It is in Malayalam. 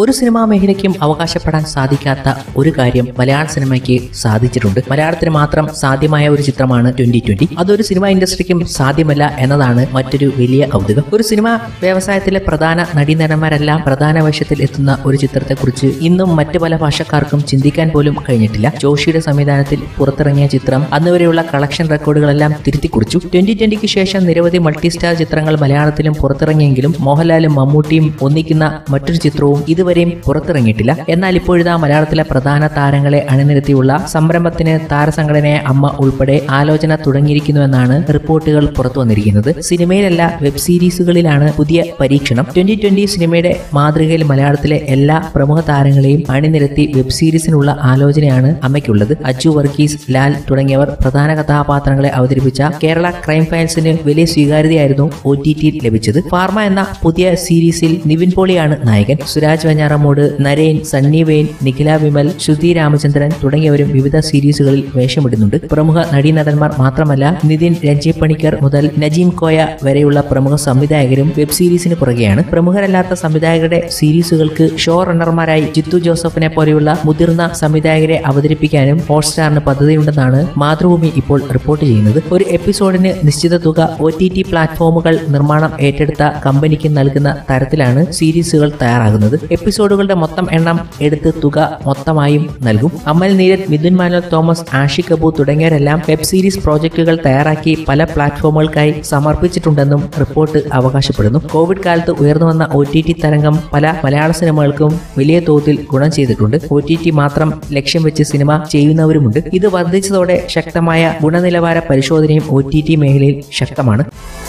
ഒരു സിനിമാ മേഖലയ്ക്കും അവകാശപ്പെടാൻ സാധിക്കാത്ത ഒരു കാര്യം മലയാള സിനിമയ്ക്ക് സാധിച്ചിട്ടുണ്ട് മലയാളത്തിന് മാത്രം സാധ്യമായ ഒരു ചിത്രമാണ് ട്വന്റി ട്വന്റി അതൊരു സിനിമാ ഇൻഡസ്ട്രിക്കും സാധ്യമല്ല എന്നതാണ് മറ്റൊരു വലിയ കൗതുകം ഒരു സിനിമാ വ്യവസായത്തിലെ പ്രധാന നടീനടന്മാരെല്ലാം പ്രധാന വേഷത്തിൽ എത്തുന്ന ഒരു ചിത്രത്തെക്കുറിച്ച് ഇന്നും മറ്റ് പല ഭാഷക്കാർക്കും ചിന്തിക്കാൻ പോലും കഴിഞ്ഞിട്ടില്ല ജോഷിയുടെ സംവിധാനത്തിൽ പുറത്തിറങ്ങിയ ചിത്രം അന്നുവരെയുള്ള കളക്ഷൻ റെക്കോർഡുകളെല്ലാം തിരുത്തിക്കുറിച്ചു ട്വന്റി ട്വന്റിക്ക് ശേഷം നിരവധി മൾട്ടി സ്റ്റാർ ചിത്രങ്ങൾ മലയാളത്തിലും പുറത്തിറങ്ങിയെങ്കിലും മോഹൻലാലും മമ്മൂട്ടിയും ഒന്നിക്കുന്ന മറ്റൊരു ചിത്രവും ഇതുവരെയും പുറത്തിറങ്ങിയിട്ടില്ല എന്നാൽ ഇപ്പോഴിതാ മലയാളത്തിലെ പ്രധാന താരങ്ങളെ അണിനിരത്തിയുള്ള സംരംഭത്തിന് താരസംഘടനയായ അമ്മ ഉൾപ്പെടെ ആലോചന തുടങ്ങിയിരിക്കുന്നുവെന്നാണ് റിപ്പോർട്ടുകൾ പുറത്തു വന്നിരിക്കുന്നത് സിനിമയിലല്ല വെബ് സീരീസുകളിലാണ് പുതിയ പരീക്ഷണം ട്വന്റി ട്വന്റി സിനിമയുടെ മാതൃകയിൽ മലയാളത്തിലെ എല്ലാ പ്രമുഖ താരങ്ങളെയും അണിനിരത്തി വെബ് സീരീസിനുള്ള ആലോചനയാണ് അമ്മയ്ക്കുള്ളത് അജു വർഗീസ് ലാൽ തുടങ്ങിയവർ പ്രധാന കഥാപാത്രങ്ങളെ അവതരിപ്പിച്ച കേരള ക്രൈം ഫയൽസിന് വലിയ സ്വീകാര്യതയായിരുന്നു ഒ ടി ടിയിൽ ലഭിച്ചത് ഫാർമ എന്ന പുതിയ സീരീസിൽ നിവിൻ പോളിയാണ് നായകൻ സുരാജ് വെഞ്ഞാറമ്മൂട് നരേൻ സണ്ണി വെയിൻ നിഖില വിമൽ ശ്രുതി രാമചന്ദ്രൻ തുടങ്ങിയവരും വിവിധ സീരീസുകളിൽ വേഷമിടുന്നുണ്ട് പ്രമുഖ നടീനടന്മാർ മാത്രമല്ല നിതിൻ രഞ്ജി പണിക്കർ മുതൽ നജീം കോയ വരെയുള്ള പ്രമുഖ സംവിധായകരും വെബ് സീരീസിന് പുറകെയാണ് പ്രമുഖരല്ലാത്ത സംവിധായകരുടെ സീരീസുകൾക്ക് ഷോ റണ്ണർമാരായി ജിത്തു ജോസഫിനെ പോലെയുള്ള മുതിർന്ന സംവിധായകരെ അവതരിപ്പിക്കാനും ഹോട്ട്സ്റ്റാറിന് പദ്ധതിയുണ്ടെന്നാണ് മാതൃഭൂമി ഇപ്പോൾ റിപ്പോർട്ട് ചെയ്യുന്നത് ഒരു എപ്പിസോഡിന് നിശ്ചിത തുക ഒ ടി ടി പ്ലാറ്റ്ഫോമുകൾ നിർമ്മാണം ഏറ്റെടുത്ത കമ്പനിക്ക് നൽകുന്ന തരത്തിലാണ് സീരീസുകൾ തയ്യാറാകുന്നത് എപ്പിസോഡുകളുടെ മൊത്തം എണ്ണം എടുത്ത് തുക മൊത്തമായും നൽകും അമൽ നീരജ് മിഥുൻ മാനുവൽ തോമസ് ആഷി കപൂർ തുടങ്ങിയവരെല്ലാം വെബ് സീരീസ് പ്രോജക്റ്റുകൾ തയ്യാറാക്കി പല പ്ലാറ്റ്ഫോമുകൾക്കായി സമർപ്പിച്ചിട്ടുണ്ടെന്നും റിപ്പോർട്ട് അവകാശപ്പെടുന്നു കോവിഡ് കാലത്ത് ഉയർന്നു വന്ന ഒ ടി ടി തരംഗം പല മലയാള സിനിമകൾക്കും വലിയ തോതിൽ ഗുണം ചെയ്തിട്ടുണ്ട് ഒ ടി ടി മാത്രം ലക്ഷ്യം വെച്ച് സിനിമ ചെയ്യുന്നവരുമുണ്ട് ഇത് വർദ്ധിച്ചതോടെ ശക്തമായ ഗുണനിലവാര പരിശോധനയും ഒ ടി ടി മേഖലയിൽ ശക്തമാണ്